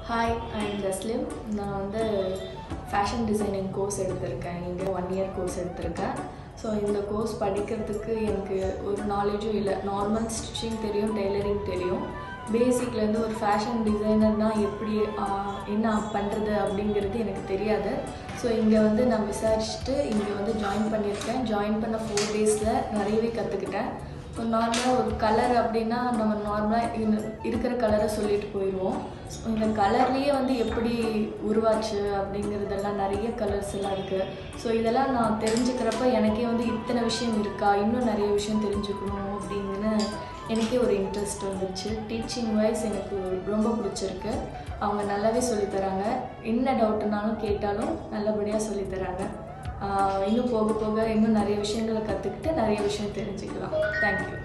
hi I'm ஜஸ்லிம் நான் வந்து fashion designing course எடுத்திருக்கேன் இங்கே ஒன் இயர் கோர்ஸ் எடுத்திருக்கேன் ஸோ இந்த கோர்ஸ் படிக்கிறதுக்கு எனக்கு ஒரு நாலேஜும் இல்லை நார்மல் ஸ்டிச்சிங் தெரியும் டெய்லரிங் தெரியும் பேசிக்லேருந்து ஒரு ஃபேஷன் டிசைனர்னால் எப்படி ஆஹ், என்ன பண்ணுறது அப்படிங்கிறது எனக்கு தெரியாது ஸோ இங்கே வந்து நான் விசாரிச்சுட்டு இங்கே வந்து ஜாயின் பண்ணியிருக்கேன் ஜாயின் பண்ண ஃபோர் டேஸில் நிறையவே கற்றுக்கிட்டேன் இப்போ நார்மலாக ஒரு கலர் அப்படின்னா நம்ம நார்மலாக இருக்கிற கலரை சொல்லிட்டு போயிடுவோம் ஸோ இந்த கலர்லேயே வந்து எப்படி உருவாச்சு அப்படிங்கிறதெல்லாம் நிறைய கலர்ஸ் எல்லாம் இருக்குது ஸோ இதெல்லாம் நான் தெரிஞ்சுக்கிறப்ப எனக்கே வந்து இத்தனை விஷயம் இருக்கா இன்னும் நிறைய விஷயம் தெரிஞ்சுக்கணும் அப்படின்னு எனக்கே ஒரு இன்ட்ரெஸ்ட் வந்துச்சு டீச்சிங் வைஸ் எனக்கு ரொம்ப பிடிச்சிருக்கு அவங்க நல்லாவே சொல்லித் தராங்க என்ன டவுட்னாலும் கேட்டாலும் நல்லபடியாக சொல்லித் தராங்க ஆஹ் இன்னும் போக போக இன்னும் நிறைய விஷயங்களை கற்றுக்கிட்டு நிறைய விஷயம் தெரிஞ்சுக்கலாம் தேங்க்யூ